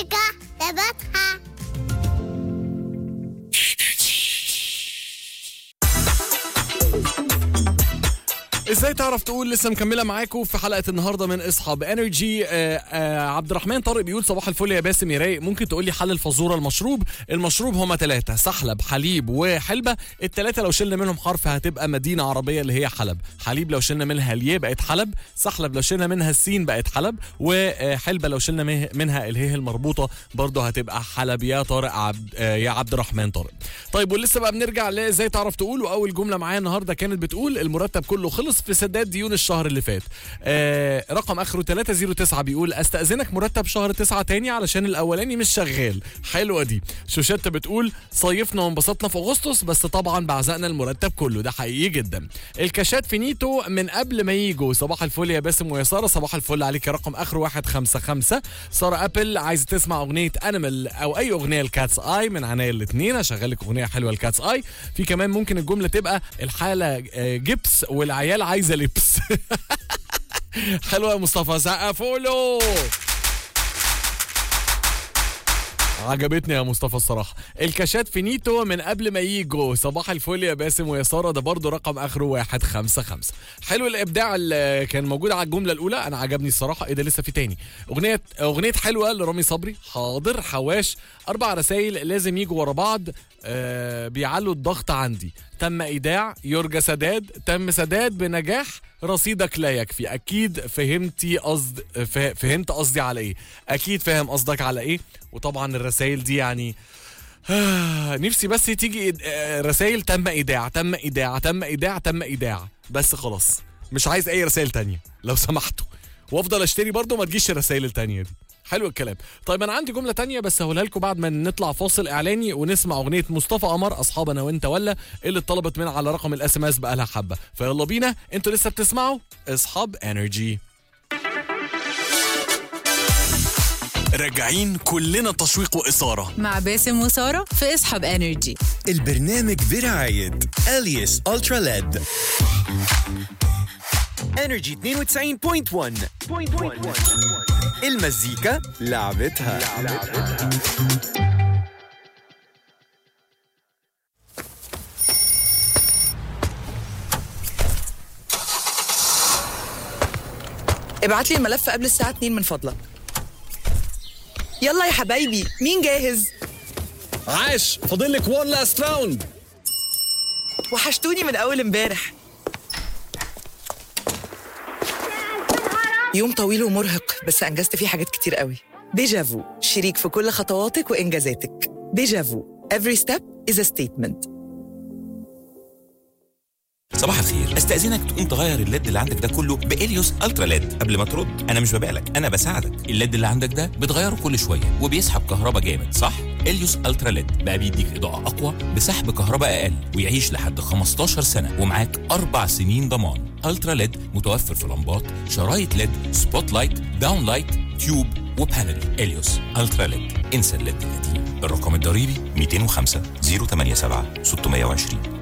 المزيكا تبتها ازاي تعرف تقول لسه مكمله معاكم في حلقه النهارده من اصحاب انرجي آه آه عبد الرحمن طارق بيقول صباح الفل يا باسم يا رايق ممكن تقول لي حل الفزوره المشروب المشروب هما ثلاثه سحلب حليب وحلبه الثلاثه لو شلنا منهم حرف هتبقى مدينه عربيه اللي هي حلب حليب لو شلنا منها الياء بقت حلب سحلب لو شلنا منها السين بقت حلب وحلبه لو شلنا مه- منها الهيه المربوطه برضه هتبقى حلب يا طارق عبد آه يا عبد الرحمن طارق طيب ولسه بقى بنرجع لازاي تعرف تقول واول جمله معايا النهارده كانت بتقول المرتب كله خلص في سداد ديون الشهر اللي فات آه رقم اخره 309 بيقول استاذنك مرتب شهر 9 تاني علشان الاولاني مش شغال حلوه دي شوشته بتقول صيفنا وانبسطنا في اغسطس بس طبعا بعزقنا المرتب كله ده حقيقي جدا الكاشات فينيتو من قبل ما يجوا صباح الفل يا باسم ويا ساره صباح الفل عليك يا رقم اخره 155 ساره ابل عايزه تسمع اغنيه انيمال او اي اغنيه لكاتس اي من عناية الاثنين هشغل لك اغنيه حلوه لكاتس اي في كمان ممكن الجمله تبقى الحاله آه، جبس والعيال عايزه لبس حلوه يا مصطفى سقفوا له عجبتني يا مصطفى الصراحه الكاشات فينيتو من قبل ما يجوا صباح الفل يا باسم ويا ساره ده برضو رقم اخره واحد خمسة خمسة حلو الابداع اللي كان موجود على الجمله الاولى انا عجبني الصراحه ايه ده لسه في تاني اغنيه اغنيه حلوه لرامي صبري حاضر حواش اربع رسائل لازم يجوا ورا بعض آه بيعلوا الضغط عندي تم ايداع يرجى سداد تم سداد بنجاح رصيدك لا يكفي اكيد فهمتي قصد فه- فهمت قصدي على ايه اكيد فاهم قصدك على ايه وطبعا الرسائل دي يعني آه، نفسي بس تيجي رسائل تم ايداع تم ايداع تم ايداع تم ايداع بس خلاص مش عايز اي رسائل تانية لو سمحتوا وافضل اشتري برضه ما تجيش الرسائل التانية دي حلو الكلام طيب انا عندي جمله تانية بس هقولها لكم بعد ما نطلع فاصل اعلاني ونسمع اغنيه مصطفى قمر اصحابنا وانت ولا اللي اتطلبت من على رقم الاس ام اس بقالها حبه فيلا بينا انتوا لسه بتسمعوا اصحاب انرجي راجعين كلنا تشويق واثاره مع باسم وسارة في اصحاب انرجي البرنامج برعاية اليس الترا ليد انرجي 92.1 المزيكا لعبتها ابعت لي الملف قبل الساعة 2 من فضلك يلا يا حبايبي مين جاهز؟ عاش فاضل لك وان لاست راوند وحشتوني من أول امبارح يوم طويل ومرهق بس أنجزت فيه حاجات كتير قوي ديجافو شريك في كل خطواتك وإنجازاتك ديجافو every step is a statement صباح الخير استاذنك تقوم تغير الليد اللي عندك ده كله باليوس الترا ليد قبل ما ترد انا مش ببيعلك انا بساعدك الليد اللي عندك ده بتغيره كل شويه وبيسحب كهرباء جامد صح اليوس الترا ليد بقى بيديك اضاءه اقوى بسحب كهرباء اقل ويعيش لحد 15 سنه ومعاك اربع سنين ضمان الترا ليد متوفر في لمبات شرايط ليد سبوت لايت داون لايت تيوب وبانل اليوس الترا ليد انسى الليد القديم الرقم الضريبي 205 087 620